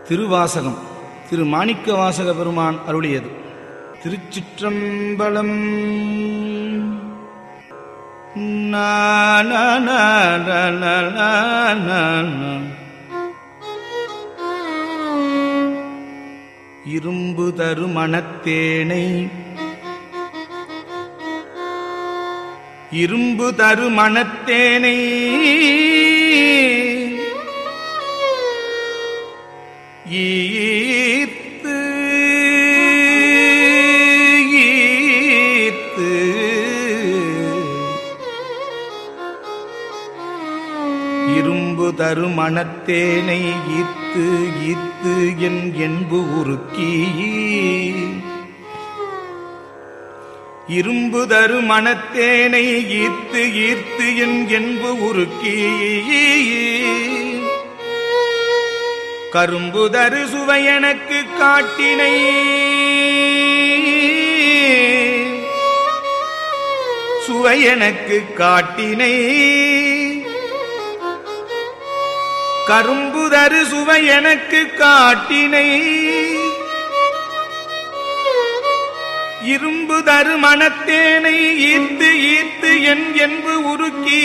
திருவாசகம் திரு மாணிக்க வாசக பெருமான் அருளியது திருச்சிற்றம்பலம் நா, நா, நா, நா, நா, நா, நா, நா. இரும்பு தரு மணத்தேனை இரும்பு தரு மணத்தேனை ஈர்த்து ஈர்த்து இரும்பு தரு மணத்தேனை ஈர்த்து ஈர்த்து என் என்பு உருக்கி இரும்பு தரு மணத்தேனை ஈர்த்து ஈர்த்து என் என்பு உருக்கி கரும்பு தரு சுவை எனக்கு காட்டினை சுவை எனக்கு காட்டினை கரும்பு தரு சுவை எனக்கு காட்டினை இரும்பு தரு மனத்தேனை ஈர்த்து ஈர்த்து என் என்பு உருக்கி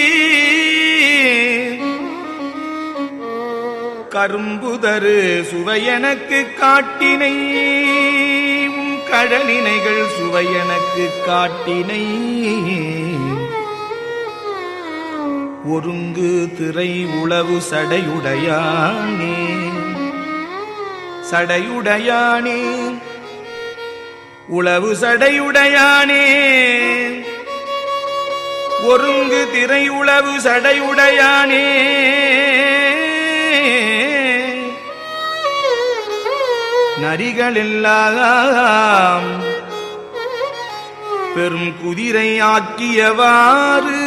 கரும்புதரு சுவை எனக்கு காட்டினை உன் கடலினைகள் சுவை எனக்கு காட்டினை ஒருங்கு திரை உளவு சடையுடையானே சடையுடையானே உளவு சடையுடையானே ஒருங்கு திரை உளவு சடையுடையானே நரிகளெல்லாம் பெரும் குதிரை ஆக்கியவாறு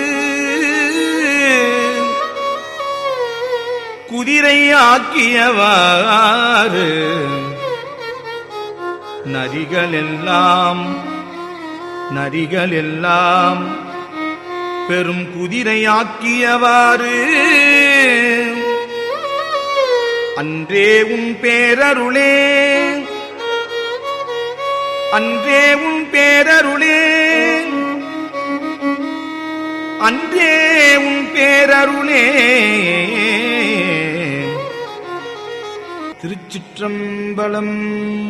குதிரை ஆக்கியவாறு நரிகளெல்லாம் நரிகளெல்லாம் பெரும் குதிரை ஆக்கியவாறு அன்றே உன் பேரருளே அன்றே உன் பேரருளே அன்றே உன் பேரருளே திருச்சிற்றம்பலம்